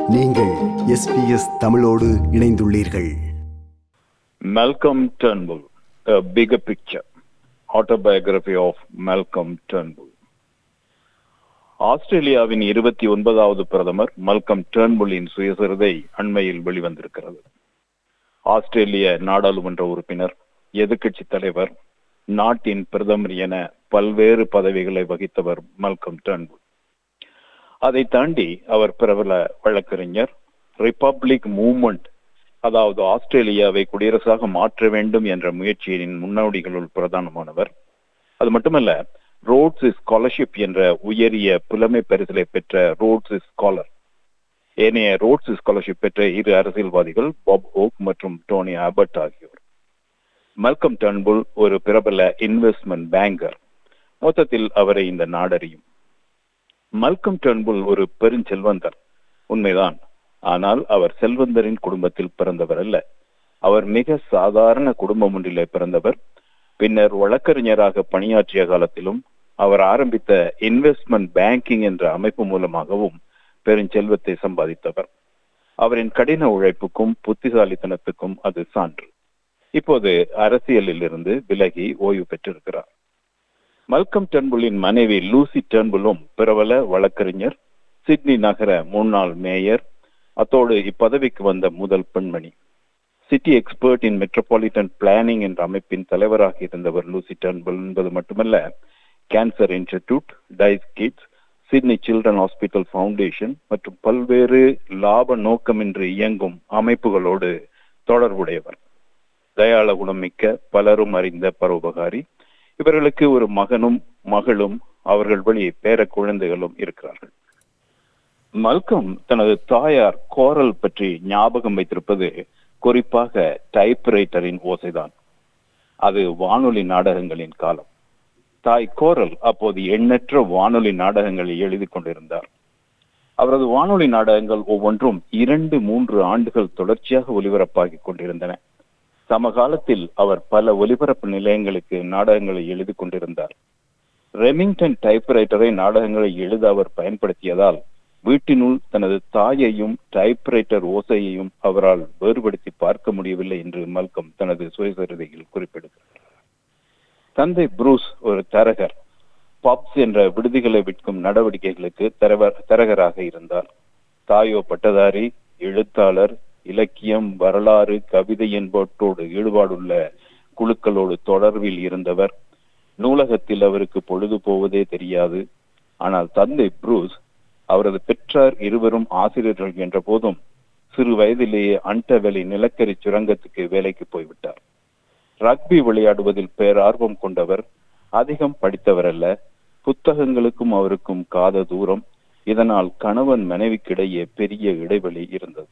நீங்கள் எஸ்பிஎஸ் தமிழோடு இணைந்துள்ளீர்கள் Malcolm Turnbull, A Bigger Picture, Autobiography of Malcolm Turnbull. ஆஸ்திரேலியாவின் இருபத்தி ஒன்பதாவது பிரதமர் மல்கம் டேர்ன்புல்லின் சுயசரிதை அண்மையில் வெளிவந்திருக்கிறது ஆஸ்திரேலிய நாடாளுமன்ற உறுப்பினர் எதிர்க்கட்சி தலைவர் நாட்டின் பிரதமர் என பல்வேறு பதவிகளை வகித்தவர் மல்கம் டேர்ன்புல் அதை தாண்டி அவர் பிரபல வழக்கறிஞர் ரிபப்ளிக் மூவ்மெண்ட் அதாவது ஆஸ்திரேலியாவை குடியரசாக மாற்ற வேண்டும் என்ற முயற்சியின் முன்னோடிகளுள் பிரதானமானவர் அது மட்டுமல்ல ரோட்ஸ் ஸ்காலர்ஷிப் என்ற உயரிய புலமை பரிசிலை பெற்ற ரோட்ஸ் ஸ்காலர் ஏனைய ரோட்ஸ் ஸ்காலர்ஷிப் பெற்ற இரு அரசியல்வாதிகள் பாப் ஹோக் மற்றும் டோனி ஆபர்ட் ஆகியோர் மல்கம் டர்ன்புல் ஒரு பிரபல இன்வெஸ்ட்மெண்ட் பேங்கர் மொத்தத்தில் அவரை இந்த நாடறியும் மல்கம் டர்ன்புல் ஒரு பெருஞ்செல்வந்தர் உண்மைதான் ஆனால் அவர் செல்வந்தரின் குடும்பத்தில் பிறந்தவர் அல்ல அவர் மிக சாதாரண குடும்பம் ஒன்றிலே பிறந்தவர் பின்னர் வழக்கறிஞராக பணியாற்றிய காலத்திலும் அவர் ஆரம்பித்த இன்வெஸ்ட்மெண்ட் பேங்கிங் என்ற அமைப்பு மூலமாகவும் பெருஞ்செல்வத்தை சம்பாதித்தவர் அவரின் கடின உழைப்புக்கும் புத்திசாலித்தனத்துக்கும் அது சான்று இப்போது அரசியலில் இருந்து விலகி ஓய்வு பெற்றிருக்கிறார் மல்கம் டர்ன்புல்லின் மனைவி லூசி டர்ன்புல்லும் பிரபல வழக்கறிஞர் சிட்னி நகர முன்னாள் மேயர் அத்தோடு இப்பதவிக்கு வந்த முதல் பெண்மணி city expert in metropolitan planning என்ற அமைப்பின் தலைவராக இருந்தவர் லூசி டர்ன்புல் என்பது மட்டுமல்ல கேன்சர் இன்ஸ்டிடியூட் டைஸ் kids Sydney children hospital foundation மற்றும் பல்வேறு லாப நோக்கமின்றி இயங்கும் அமைப்புகளோடு தொடர்புடையவர் தயாள குணமிக்க பலரும் அறிந்த பரோபகாரி இவர்களுக்கு ஒரு மகனும் மகளும் அவர்கள் வழி பேர குழந்தைகளும் இருக்கிறார்கள் மல்கம் தனது தாயார் கோரல் பற்றி ஞாபகம் வைத்திருப்பது குறிப்பாக டைப்ரைட்டரின் ஓசைதான் அது வானொலி நாடகங்களின் காலம் தாய் கோரல் அப்போது எண்ணற்ற வானொலி நாடகங்களை எழுதி கொண்டிருந்தார் அவரது வானொலி நாடகங்கள் ஒவ்வொன்றும் இரண்டு மூன்று ஆண்டுகள் தொடர்ச்சியாக ஒலிபரப்பாகிக் கொண்டிருந்தன சமகாலத்தில் அவர் பல ஒலிபரப்பு நிலையங்களுக்கு நாடகங்களை எழுதி கொண்டிருந்தார் ரெமிங்டன் டைப்ரைட்டரை நாடகங்களை எழுத அவர் பயன்படுத்தியதால் வீட்டினுள் தனது தாயையும் டைப்ரைட்டர் ஓசையையும் அவரால் வேறுபடுத்தி பார்க்க முடியவில்லை என்று மல்கம் தனது சுயசரிதையில் குறிப்பிடுகிறார் தந்தை புரூஸ் ஒரு தரகர் பப்ஸ் என்ற விடுதிகளை விற்கும் நடவடிக்கைகளுக்கு தரவர் தரகராக இருந்தார் தாயோ பட்டதாரி எழுத்தாளர் இலக்கியம் வரலாறு கவிதை என்பவற்றோடு ஈடுபாடுள்ள குழுக்களோடு தொடர்பில் இருந்தவர் நூலகத்தில் அவருக்கு பொழுது போவதே தெரியாது ஆனால் தந்தை புரூஸ் அவரது பெற்றார் இருவரும் ஆசிரியர்கள் என்ற போதும் சிறு வயதிலேயே அண்டவெளி நிலக்கரி சுரங்கத்துக்கு வேலைக்கு போய்விட்டார் ரக்பி விளையாடுவதில் பேரார்வம் கொண்டவர் அதிகம் படித்தவர் அல்ல புத்தகங்களுக்கும் அவருக்கும் காத தூரம் இதனால் கணவன் மனைவிக்கிடையே பெரிய இடைவெளி இருந்தது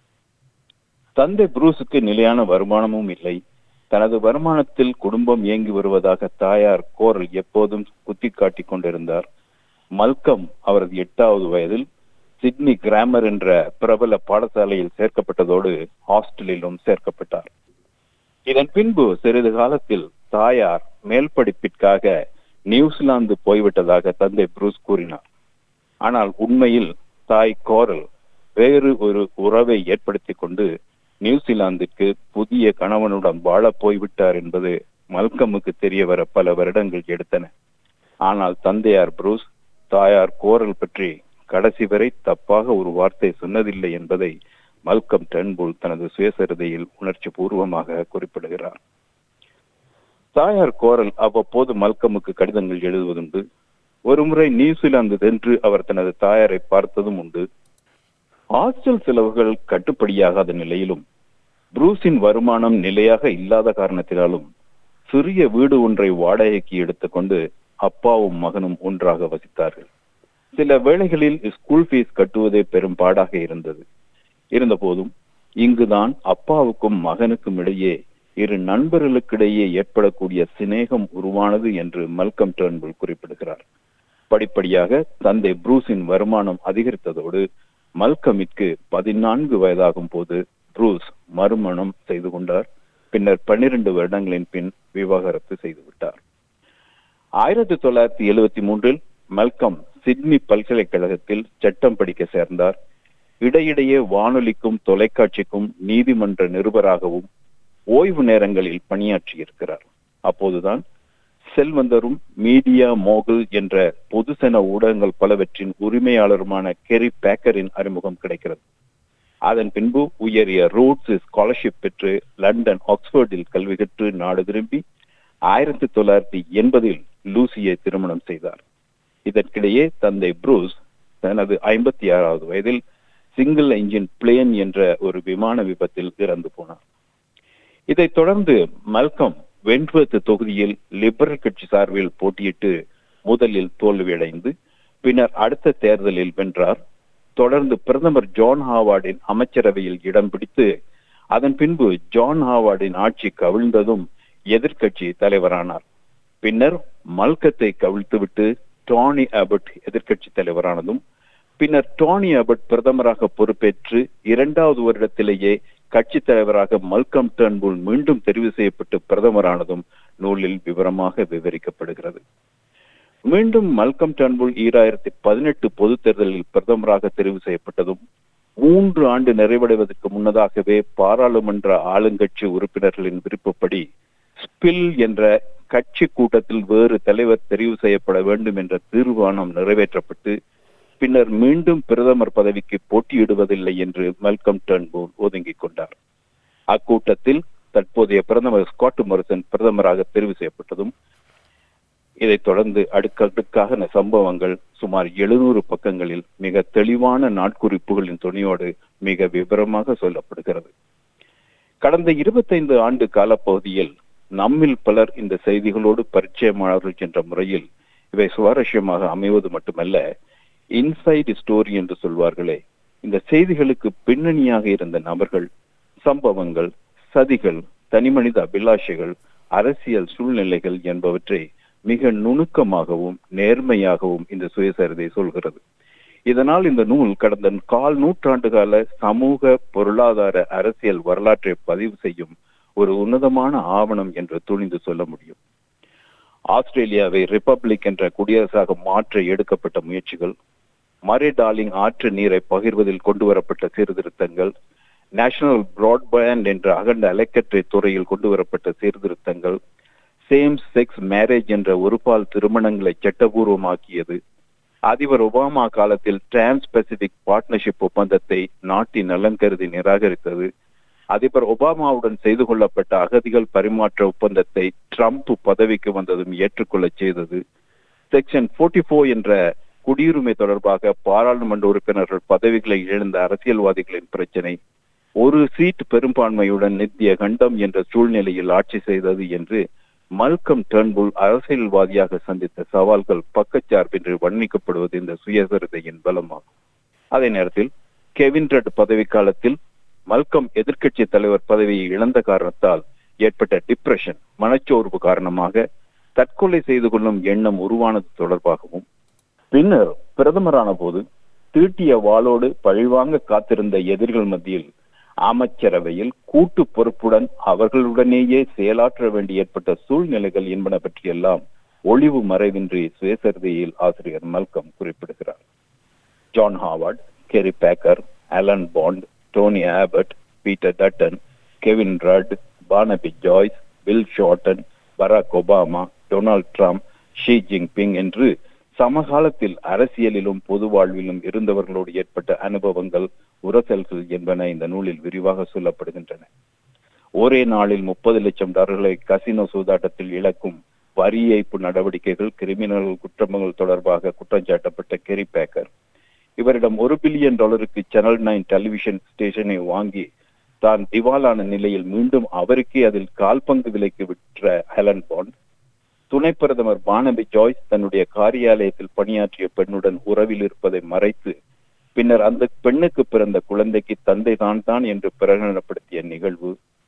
தந்தை புரூஸுக்கு நிலையான வருமானமும் இல்லை தனது வருமானத்தில் குடும்பம் இயங்கி வருவதாக தாயார் கோரல் எப்போதும் குத்தி காட்டிக் கொண்டிருந்தார் மல்கம் அவரது எட்டாவது வயதில் சிட்னி கிராமர் என்ற பிரபல பாடசாலையில் சேர்க்கப்பட்டதோடு ஹாஸ்டலிலும் சேர்க்கப்பட்டார் இதன் பின்பு சிறிது காலத்தில் தாயார் மேல் படிப்பிற்காக நியூசிலாந்து போய்விட்டதாக தந்தை புரூஸ் கூறினார் ஆனால் உண்மையில் தாய் கோரல் வேறு ஒரு உறவை ஏற்படுத்திக் கொண்டு நியூசிலாந்துக்கு புதிய கணவனுடன் வாழ போய்விட்டார் என்பது மல்கமுக்கு தெரிய வர பல வருடங்கள் எடுத்தன ஆனால் தந்தையார் புரூஸ் தாயார் கோரல் பற்றி கடைசி வரை தப்பாக ஒரு வார்த்தை சொன்னதில்லை என்பதை மல்கம் டென்புல் தனது சுயசரிதையில் உணர்ச்சி பூர்வமாக குறிப்பிடுகிறார் தாயார் கோரல் அவ்வப்போது மல்கமுக்கு கடிதங்கள் எழுதுவதுண்டு ஒருமுறை நியூசிலாந்து சென்று அவர் தனது தாயாரை பார்த்ததும் உண்டு ஹாஸ்டல் செலவுகள் கட்டுப்படியாகாத நிலையிலும் புரூஸின் வருமானம் நிலையாக இல்லாத காரணத்தினாலும் சிறிய வீடு ஒன்றை வாடகைக்கு எடுத்துக்கொண்டு அப்பாவும் மகனும் ஒன்றாக வசித்தார்கள் சில வேளைகளில் ஸ்கூல் ஃபீஸ் கட்டுவதே பெரும் பாடாக இருந்தது இருந்தபோதும் இங்குதான் அப்பாவுக்கும் மகனுக்கும் இடையே இரு நண்பர்களுக்கிடையே ஏற்படக்கூடிய சிநேகம் உருவானது என்று மல்கம் டர்ன்புல் குறிப்பிடுகிறார் படிப்படியாக தந்தை புரூஸின் வருமானம் அதிகரித்ததோடு மல்கமிற்கு பதினான்கு வயதாகும் போது புரூஸ் மறுமணம் செய்து கொண்டார் பின்னர் பன்னிரண்டு வருடங்களின் பின் விவாகரத்து செய்துவிட்டார் ஆயிரத்தி தொள்ளாயிரத்தி எழுபத்தி மூன்றில் மல்கம் சிட்னி பல்கலைக்கழகத்தில் சட்டம் படிக்க சேர்ந்தார் இடையிடையே வானொலிக்கும் தொலைக்காட்சிக்கும் நீதிமன்ற நிருபராகவும் ஓய்வு நேரங்களில் பணியாற்றியிருக்கிறார் அப்போதுதான் செல்வந்தரும் மீடியா மோகுல் என்ற பொதுசன ஊடகங்கள் பலவற்றின் உரிமையாளருமான கெரி பேக்கரின் அறிமுகம் கிடைக்கிறது அதன் பின்பு உயரிய ரூட்ஸ் ஸ்காலர்ஷிப் பெற்று லண்டன் ஆக்ஸ்போர்டில் கல்வி கற்று நாடு திரும்பி ஆயிரத்தி தொள்ளாயிரத்தி எண்பதில் லூசியை திருமணம் செய்தார் இதற்கிடையே தந்தை ப்ரூஸ் தனது ஐம்பத்தி ஆறாவது வயதில் சிங்கிள் என்ஜின் பிளேன் என்ற ஒரு விமான விபத்தில் இறந்து போனார் இதைத் தொடர்ந்து மல்கம் வென்ட்வர்த் தொகுதியில் லிபரல் கட்சி சார்பில் போட்டியிட்டு முதலில் தோல்வியடைந்து பின்னர் அடுத்த தேர்தலில் வென்றார் தொடர்ந்து பிரதமர் ஜான் ஹாவார்டின் அமைச்சரவையில் இடம் பிடித்து அதன் பின்பு ஜான் ஹாவார்டின் ஆட்சி கவிழ்ந்ததும் எதிர்க்கட்சி தலைவரானார் பின்னர் மல்கத்தை கவிழ்த்துவிட்டு டானி அபட் எதிர்க்கட்சி தலைவரானதும் பின்னர் டானி அபட் பிரதமராக பொறுப்பேற்று இரண்டாவது வருடத்திலேயே கட்சி தலைவராக மல்கம் டர்ன்புல் மீண்டும் தெரிவு செய்யப்பட்டு பிரதமரானதும் நூலில் விவரமாக விவரிக்கப்படுகிறது மீண்டும் மல்கம் டர்ன்புல் ஈராயிரத்தி பதினெட்டு பொது தேர்தலில் பிரதமராக தெரிவு செய்யப்பட்டதும் மூன்று ஆண்டு நிறைவடைவதற்கு முன்னதாகவே பாராளுமன்ற ஆளுங்கட்சி உறுப்பினர்களின் விருப்பப்படி ஸ்பில் என்ற கட்சி கூட்டத்தில் வேறு தலைவர் தெரிவு செய்யப்பட வேண்டும் என்ற தீர்மானம் நிறைவேற்றப்பட்டு பின்னர் மீண்டும் பிரதமர் பதவிக்கு போட்டியிடுவதில்லை என்று மெல்கம் டர்ன்பூல் ஒதுங்கிக் கொண்டார் அக்கூட்டத்தில் தற்போதைய பிரதமர் ஸ்காட் மொரிசன் பிரதமராக தெரிவு செய்யப்பட்டதும் இதைத் தொடர்ந்து அடுக்கடுக்காக சம்பவங்கள் சுமார் எழுநூறு பக்கங்களில் மிக தெளிவான நாட்குறிப்புகளின் துணையோடு மிக விவரமாக சொல்லப்படுகிறது கடந்த இருபத்தைந்து ஆண்டு காலப்பகுதியில் நம்மில் பலர் இந்த செய்திகளோடு பரிச்சயமானவர்கள் என்ற முறையில் இவை சுவாரஸ்யமாக அமைவது மட்டுமல்ல இன்சைட் ஸ்டோரி என்று சொல்வார்களே இந்த செய்திகளுக்கு பின்னணியாக இருந்த நபர்கள் சம்பவங்கள் சதிகள் தனிமனித அபிலாஷைகள் அரசியல் சூழ்நிலைகள் என்பவற்றை மிக நுணுக்கமாகவும் நேர்மையாகவும் இந்த சுயசரிதை சொல்கிறது இதனால் இந்த நூல் கடந்த கால் நூற்றாண்டு கால சமூக பொருளாதார அரசியல் வரலாற்றை பதிவு செய்யும் ஒரு உன்னதமான ஆவணம் என்று துணிந்து சொல்ல முடியும் ஆஸ்திரேலியாவை ரிப்பப்ளிக் என்ற குடியரசாக மாற்ற எடுக்கப்பட்ட முயற்சிகள் மரே டார்லிங் ஆற்று நீரை பகிர்வதில் கொண்டு வரப்பட்ட சீர்திருத்தங்கள் நேஷனல் பிராட்பேண்ட் என்ற அகண்ட அலைக்கற்றை துறையில் கொண்டு வரப்பட்ட சீர்திருத்தங்கள் சேம் செக்ஸ் மேரேஜ் என்ற ஒருபால் திருமணங்களை சட்டபூர்வமாக்கியது அதிபர் ஒபாமா காலத்தில் டிரான்ஸ் பசிபிக் பார்ட்னர்ஷிப் ஒப்பந்தத்தை நாட்டின் நலன் கருதி நிராகரித்தது அதிபர் ஒபாமாவுடன் செய்து கொள்ளப்பட்ட அகதிகள் பரிமாற்ற ஒப்பந்தத்தை ட்ரம்ப் பதவிக்கு வந்ததும் ஏற்றுக்கொள்ள செய்தது செக்ஷன் போர்ட்டி ஃபோர் என்ற குடியுரிமை தொடர்பாக பாராளுமன்ற உறுப்பினர்கள் பதவிகளை இழந்த அரசியல்வாதிகளின் பிரச்சனை ஒரு சீட் பெரும்பான்மையுடன் நித்திய கண்டம் என்ற சூழ்நிலையில் ஆட்சி செய்தது என்று மல்கம் டர்ன்புல் அரசியல்வாதியாக சந்தித்த சவால்கள் பக்கச்சார்பின்றி வர்ணிக்கப்படுவது இந்த சுயசரிதையின் பலமாகும் அதே நேரத்தில் கெவின் ரெட் பதவி காலத்தில் மல்கம் எதிர்க்கட்சி தலைவர் பதவியை இழந்த காரணத்தால் ஏற்பட்ட டிப்ரெஷன் மனச்சோர்வு காரணமாக தற்கொலை செய்து கொள்ளும் எண்ணம் உருவானது தொடர்பாகவும் பின்னர் பிரதமரான போது தீட்டிய வாளோடு பழிவாங்க காத்திருந்த எதிரிகள் மத்தியில் அமைச்சரவையில் கூட்டு பொறுப்புடன் அவர்களுடனேயே செயலாற்ற வேண்டி ஏற்பட்ட சூழ்நிலைகள் என்பன பற்றியெல்லாம் ஒளிவு மறைவின்றி சுயசரிதையில் ஆசிரியர் மல்கம் குறிப்பிடுகிறார் John Howard Kerry Packer Alan Bond Tony Abbott Peter Dutton Kevin Rudd Barnaby Joyce Bill Shorten Barack Obama Donald Trump Xi Jinping என்று சமகாலத்தில் அரசியலிலும் பொது வாழ்விலும் இருந்தவர்களோடு ஏற்பட்ட அனுபவங்கள் உரசல்கள் என்பன இந்த நூலில் விரிவாக சொல்லப்படுகின்றன ஒரே நாளில் முப்பது லட்சம் டாலர்களை கசினோ சூதாட்டத்தில் இழக்கும் வரி ஏய்ப்பு நடவடிக்கைகள் கிரிமினல் குற்றங்கள் தொடர்பாக குற்றஞ்சாட்டப்பட்ட கெரி பேக்கர் இவரிடம் ஒரு பில்லியன் டாலருக்கு சேனல் நைன் டெலிவிஷன் ஸ்டேஷனை வாங்கி தான் திவாலான நிலையில் மீண்டும் அவருக்கே அதில் கால்பங்கு விலைக்கு விற்ற ஹெலன் பாண்ட் துணை பிரதமர் பானபி ஜாய்ஸ் தன்னுடைய காரியாலயத்தில் பணியாற்றிய பெண்ணுடன் உறவில் இருப்பதை மறைத்து பின்னர் அந்த பெண்ணுக்கு பிறந்த குழந்தைக்கு தந்தை தான் தான் என்று பிரகடனப்படுத்திய நிகழ்வு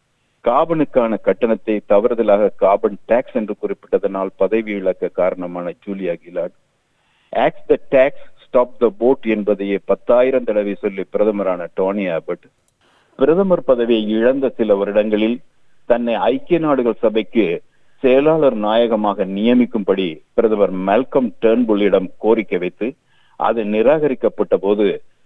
காபனுக்கான கட்டணத்தை தவறுதலாக காபன் டாக்ஸ் என்று குறிப்பிட்டதனால் பதவி இழக்க காரணமான Julia Gillard axe the tax stop the boat என்பதையே பத்தாயிரம் தடவை சொல்லி பிரதமரான டோனி ஆபர்ட் பிரதமர் பதவியை இழந்த சில வருடங்களில் தன்னை ஐக்கிய நாடுகள் சபைக்கு செயலாளர் நாயகமாக நியமிக்கும்படி பிரதமர் மெல்கம் டேர்ன்புல்லிடம் கோரிக்கை வைத்து அது நிராகரிக்கப்பட்ட போது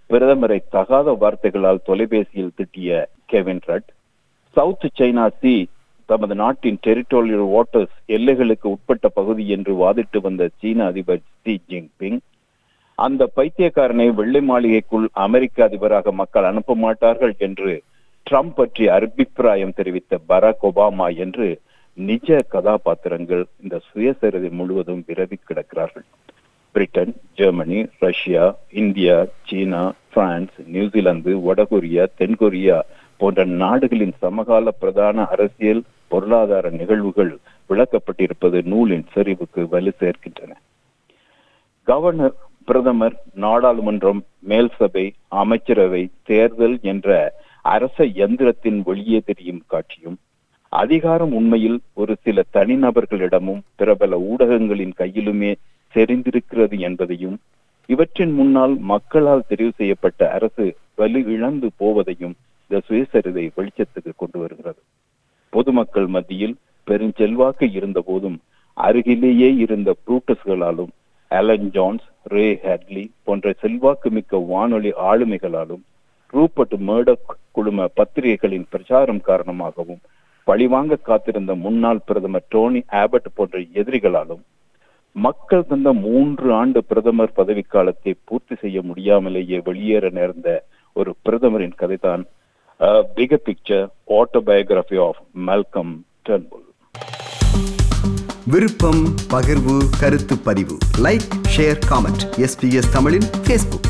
பிரதமரை தகாத வார்த்தைகளால் தொலைபேசியில் திட்டிய Kevin Rudd South China Sea தமது நாட்டின் டெரிட்டோரியல் வாட்டர்ஸ் எல்லைகளுக்கு உட்பட்ட பகுதி என்று வாதிட்டு வந்த சீன அதிபர் ஷி ஜின்பிங் அந்த பைத்தியக்காரனை வெள்ளை மாளிகைக்குள் அமெரிக்க அதிபராக மக்கள் அனுப்ப மாட்டார்கள் என்று ட்ரம்ப் பற்றி அபிப்பிராயம் தெரிவித்த பராக் ஒபாமா என்று நிஜ கதாபாத்திரங்கள் இந்த சுயசரிதை முழுவதும் விரவி கிடக்கிறார்கள் Britain Germany Russia India China France New Zealand வடகொரியா தென்கொரியா போன்ற நாடுகளின் சமகால பிரதான அரசியல் பொருளாதார நிகழ்வுகள் விளக்கப்பட்டிருப்பது நூலின் செறிவுக்கு வலு சேர்க்கின்றன கவர்னர் பிரதமர் நாடாளுமன்றம் மேல் சபை அமைச்சரவை தேர்தல் என்ற அரச எந்திரத்தின் வெளியே தெரியும் காட்சியும் அதிகாரம் உண்மையில் ஒரு சில தனிநபர்களிடமும் பிரபல ஊடகங்களின் கையிலுமே செறிந்திருக்கிறது என்பதையும் இவற்றின் முன்னால் மக்களால் தெரிவு செய்யப்பட்ட அரசு வலு இழந்து போவதையும் இந்த சுயசரிதை வெளிச்சத்துக்கு கொண்டு வருகிறது பொதுமக்கள் மத்தியில் பெருஞ்செல்வாக்கு இருந்த போதும் அருகிலேயே இருந்த புரூட்டஸ்களாலும் அலன் ஜான்ஸ் ரே ஹேட்லி போன்ற செல்வாக்கு மிக்க வானொலி ஆளுமைகளாலும் ரூபர்ட் மேர்டக் குழும பத்திரிகைகளின் பிரச்சாரம் காரணமாகவும் பழிவாங்க காத்திருந்த முன்னாள் பிரதமர் டோனி ஆபட் போன்ற எதிரிகளாலும் மக்கள் தந்த மூன்று ஆண்டு பிரதமர் பதவிக்காலத்தை பூர்த்தி செய்ய முடியாமலேயே வெளியேற நேர்ந்த ஒரு பிரதமரின் கதைதான் big picture autobiography of Malcolm Turnbull விருப்பம் பகிர்வு கருத்து பதிவு லைக் ஷேர் காமெண்ட் எஸ்பிஎஸ் தமிழின் ஃபேஸ்புக்